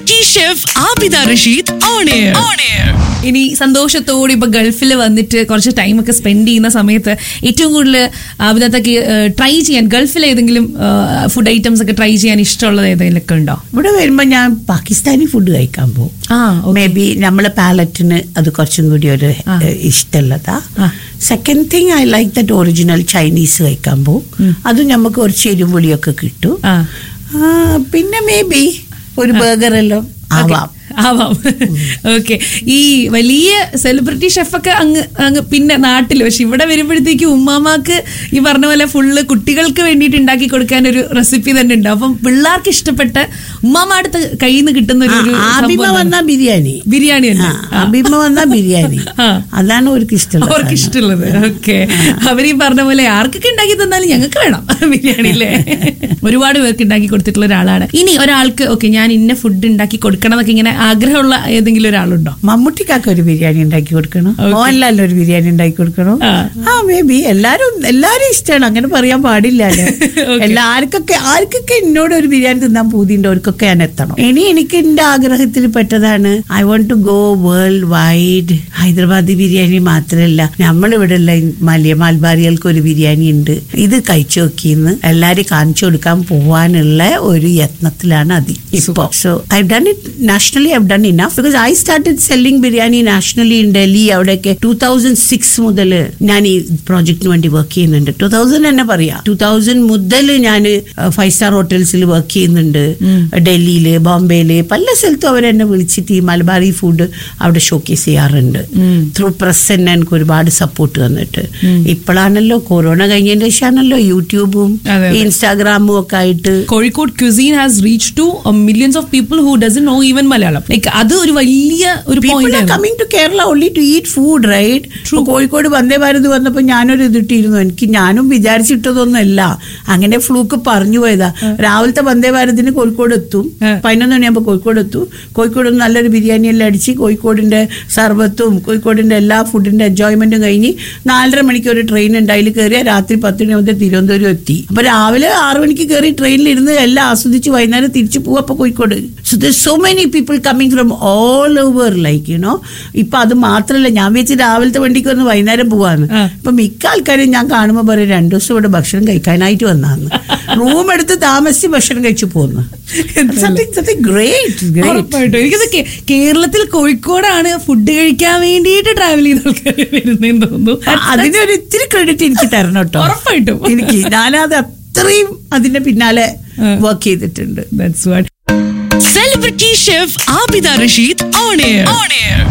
Celebrity chef Abida Rasheed on air on air ഇനി സന്തോഷത്തോടെ ഇപ്പൊ ഗൾഫിൽ വന്നിട്ട് കുറച്ച് ടൈം ഒക്കെ സ്പെൻഡ് ചെയ്യുന്ന സമയത്ത് ഏറ്റവും കൂടുതൽ ആബിദത്തൊക്കെ ട്രൈ ചെയ്യാൻ ഗൾഫിൽ ഏതെങ്കിലും ഫുഡ് ഐറ്റംസ് ഒക്കെ ട്രൈ ചെയ്യാൻ ഇഷ്ടമുള്ളത് ഏതെങ്കിലും ഒക്കെ ഉണ്ടോ ഇവിടെ വരുമ്പോ ഞാൻ പാകിസ്ഥാനി ഫുഡ് കഴിക്കാൻ പോകും ആ മേ ബി നമ്മളെ പാലറ്റിന് അത് കുറച്ചും കൂടി ഒരു ആ. ഏഹ്, ഇഷ്ടമുള്ളതാ ആ. Second thing I like that original Chinese കഴിക്കാൻ പോകും അതും നമുക്ക് കുറച്ച് എരിപൊളിയൊക്കെ കിട്ടും ആ ആ, പിന്നെ മേ ബി ഒരു ബർഗർ എല്ലാം ആവാം ആവാം ഓക്കെ ഈ വലിയ സെലിബ്രിറ്റി ഷെഫൊക്കെ അങ്ങ് അങ്ങ് പിന്നെ നാട്ടിൽ പക്ഷെ ഇവിടെ വരുമ്പോഴത്തേക്ക് ഉമ്മാമാക്ക് ഈ പറഞ്ഞ പോലെ ഫുള്ള് കുട്ടികൾക്ക് വേണ്ടിയിട്ട് ഉണ്ടാക്കി കൊടുക്കാൻ ഒരു റെസിപ്പി തന്നെ ഉണ്ട് അപ്പം പിള്ളേർക്ക് ഇഷ്ടപ്പെട്ട ഉമ്മാമാടുത്ത് കയ്യിൽ നിന്ന് കിട്ടുന്ന ഒരു- ഒരു ആ, ആബിമ സംഭവം വന്നാ ബിരിയാണി ബിരിയാണി തന്നെ ആ, അബിമ വന്നാ ബിരിയാണി ആ. അതാണ് അവർക്ക് ഇഷ്ടമുള്ളത് അവർക്ക് ഇഷ്ടമുള്ളത് ഓക്കെ അവരീ പറഞ്ഞ പോലെ ആർക്കൊക്കെ ഉണ്ടാക്കി തന്നാലും ഞങ്ങൾക്ക് വേണം ബിരിയാണി അല്ലേ ഒരുപാട് പേർക്ക് ഉണ്ടാക്കി കൊടുത്തിട്ടുള്ള ഒരാളാണ് ഇനി ഒരാൾക്ക് ഓക്കെ ഞാൻ ഇന്ന ഫുഡ് ഉണ്ടാക്കി കൊടുക്കണം എന്നൊക്കെ ഇങ്ങനെ ആഗ്രഹമുള്ള ഏതെങ്കിലും ഒരാളുണ്ടോ മമ്മൂട്ടിക്കാക്ക് ഒരു ബിരിയാണി ഉണ്ടാക്കി കൊടുക്കണം Okay. മോഹൻലാലിന് ഒരു ബിരിയാണി ഉണ്ടാക്കി കൊടുക്കണം ആ. ആ മേ ബി എല്ലാരും എല്ലാരും ഇഷ്ടമാണ് അങ്ങനെ പറയാൻ പാടില്ലല്ലോ Okay. എല്ലാവർക്കൊക്കെ ആർക്കൊക്കെ എന്നോട് ഒരു ബിരിയാണി തിന്നാൻ പൂതിയുണ്ട് അവർക്കൊക്കെ ഞാൻ എത്തണം ഇനി എനിക്ക് എന്റെ ആഗ്രഹത്തിൽ പെട്ടതാണ് I want to go worldwide Hyderabadi biryani മാത്രമല്ല നമ്മളിവിടെ ഉള്ള മലിയ മൽബാരികൾക്ക് ഒരു ബിരിയാണി ഉണ്ട് ഇത് കഴിച്ചു നോക്കിന്ന് എല്ലാരും കാണിച്ചു കൊടുക്കാൻ പോവാനുള്ള ഒരു യത്നത്തിലാണ് അത് ഇപ്പോ so I done it nationally I done enough because I started selling biryani nationally in Delhi അവിടെയൊക്കെ ടൂ തൗസൻഡ് സിക്സ് മുതൽ ഞാൻ ഈ പ്രോജക്റ്റിന് വേണ്ടി വർക്ക് ചെയ്യുന്നുണ്ട് ടൂ തൗസൻഡ് തന്നെ പറയാം ടൂ തൗസൻഡ് മുതൽ ഞാൻ ഫൈവ് സ്റ്റാർ ഹോട്ടൽസിൽ വർക്ക് ചെയ്യുന്നുണ്ട് ഡൽഹിയില് ബോംബെയില് പല സ്ഥലത്തും അവരെന്നെ വിളിച്ചിട്ട് ഈ മലബാറി ഫുഡ് അവിടെ ഷോക്കേസ് ചെയ്യാറുണ്ട് ത്രൂ പ്രസ് തന്നെ എനിക്ക് ഒരുപാട് സപ്പോർട്ട് തന്നിട്ട് ഇപ്പോഴാണല്ലോ കൊറോണ കഴിഞ്ഞതിന് ശേഷമാണല്ലോ യൂട്യൂബും അതെ, അതെ. ഇൻസ്റ്റാഗ്രാമും ഒക്കെ ആയിട്ട് Kozhikode cuisine has reach to millions of people who doesn't know even Malayalam like അത് ഒരു വലിയ ഒരു people point are coming to Kerala only to eat food right Kozhikode Vande Bharat വന്നപ്പോൾ ഞാനൊരു ഇതിട്ടിരുന്നു എനിക്ക് ഞാനും വിചാരിച്ചിട്ടതൊന്നുമല്ല അങ്ങനെ ഫ്ലൂക്ക് പറഞ്ഞു പോയതാ രാവിലത്തെ വന്ദേ ഭാരതിന് കോഴിക്കോട് എത്തും ആ. പതിനൊന്ന് മണിയാകുമ്പോൾ കോഴിക്കോട് എത്തും കോഴിക്കോട് നല്ലൊരു ബിരിയാണി എല്ലാം അടിച്ച് കോഴിക്കോടിന്റെ സർബത്തും കോഴിക്കോടിന്റെ എല്ലാ ഫുഡിന്റെ എൻജോയ്മെന്റും കഴിഞ്ഞ് നാലര മണിക്ക് ഒരു ട്രെയിൻ ഉണ്ട് അതിൽ കയറിയാൽ രാത്രി പത്ത് മണിയാകുമ്പോൾ തിരുവനന്തപുരം എത്തി അപ്പൊ രാവിലെ ആറു മണിക്ക് കയറി ട്രെയിനിൽ ഇരുന്ന് എല്ലാം ആസ്വദിച്ച് വൈകുന്നേരം തിരിച്ചു പോവാ അപ്പൊ Kozhikode so there so many people coming from all over like you know ഇപ്പൊ അത് മാത്രല്ല ഞാൻ വെച്ച് രാവിലത്തെ വണ്ടിക്ക് വന്ന് വൈകുന്നേരം പോവാന്ന് ആ. ഇപ്പൊ മിക്ക ആൾക്കാരും ഞാൻ കാണുമ്പോൾ പറയും രണ്ടു ദിവസം ഇവിടെ ഭക്ഷണം കഴിക്കാനായിട്ട് വന്നാന്ന് റൂം എടുത്ത് താമസിച്ച് ഭക്ഷണം കഴിച്ചു പോന്നു സംതിങ് സംതിങ് ഗ്രേറ്റ് ഗ്രേറ്റ് ഉറപ്പായിട്ടും എനിക്കത് കേ- കേരളത്തിൽ കോഴിക്കോടാണ് ഫുഡ് കഴിക്കാൻ വേണ്ടിയിട്ട് ട്രാവൽ ചെയ്ത ആൾക്കാർ വരുന്നതെന്ന് തോന്നുന്നു അതിനൊരു ഇത്തിരി ക്രെഡിറ്റ് എനിക്ക് തരണം കേട്ടോ ഉറപ്പായിട്ടും. എനിക്ക് ഞാനത് അത്രയും അതിന്റെ പിന്നാലെ ആ. വർക്ക് ചെയ്തിട്ടുണ്ട് That's what. Celebrity chef Abida Rasheed on air on air